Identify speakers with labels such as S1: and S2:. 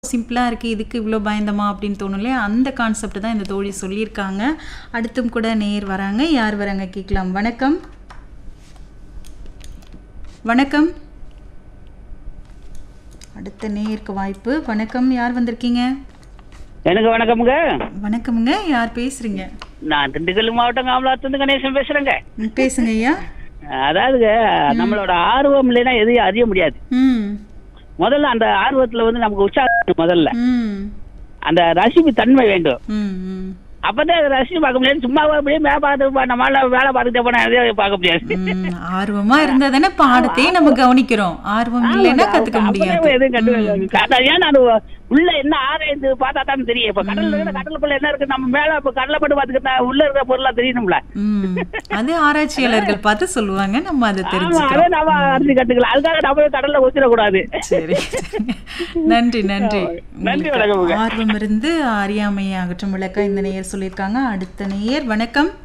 S1: சிம்பிளாக இருக்குது இதுக்கு இவ்வளோ பயந்தமா அப்படின்னு தோணும் இல்லையா அந்த கான்செப்ட் தான் இந்த தோழி சொல்லியிருக்காங்க அடுத்தும் கூட நேர் வராங்க யார் வராங்க கேட்கலாம் வணக்கம் வணக்கம் அடுத்த நேருக்கு வாய்ப்பு வணக்கம் யார் வந்திருக்கீங்க
S2: எனக்கு வணக்கமுங்க
S1: வணக்கமுங்க யார் பேசுறீங்க
S2: நான் திண்டுக்கல் மாவட்டம் காமலாத்துலேருந்து கணேசன் பேசுறேங்க
S1: ம், பேசுங்க ஐயா
S2: அதாவதுங்க நம்மளோட ஆர்வம் இல்லைன்னா எதையும் அறிய முடியாது
S1: ம்
S2: முதல்ல அந்த ஆர்வத்துல வந்து நமக்கு உற்சாகம் முதல்ல
S1: ம்
S2: அந்த ரசிப்பு தன்மை வேண்டும்
S1: ம் ம்
S2: அப்பதான் அதை ரசிச்சு பார்க்க முடியாது சும்மா அப்படியே மே பார்த்து நம்மளால வேலை பார்த்துட்டே போனா எதையும் பார்க்க முடியாது
S1: ம், ஆர்வமா இருந்தா தானே பாடத்தையே நம்ம கவனிக்கிறோம் ஆர்வம் இல்லைன்னா கத்துக்க முடியாது
S2: அப்பதான் எதுவும் கண்டு அதான் ஏன் நான் உள்ள என்ன ஆராய்ந்து பார்த்தா தான் தெரியும் இப்ப கடல்ல இருக்கிற கடலுக்குள்ள என்ன இருக்கு நம்ம மேல இப்ப கடலை பட்டு பாத்துக்கிட்டா உள்ள இருக்கிற பொருளா தெரியணும்ல
S1: ம் அது ஆராய்ச்சியாளர்கள் பார்த்து சொல்லுவாங்க நம்ம அதை
S2: ஆமா
S1: தெரிஞ்சுக்கிறோம்
S2: அதை நம்ம அறிஞ்சு கத்துக்கலாம் அதுக்காக நம்ம கடல்ல ஊத்திடக்கூடாது
S1: சரி நன்றி நன்றி
S2: நன்றி,
S1: உங்களுக்கு
S2: வணக்கமுங்க.
S1: ஆர்வம் இருந்து அறியாமையை அகற்றும் விளக்க இந்த நேயர் சொல்லியிருக்காங்க அடுத்த நேயர் வணக்கம்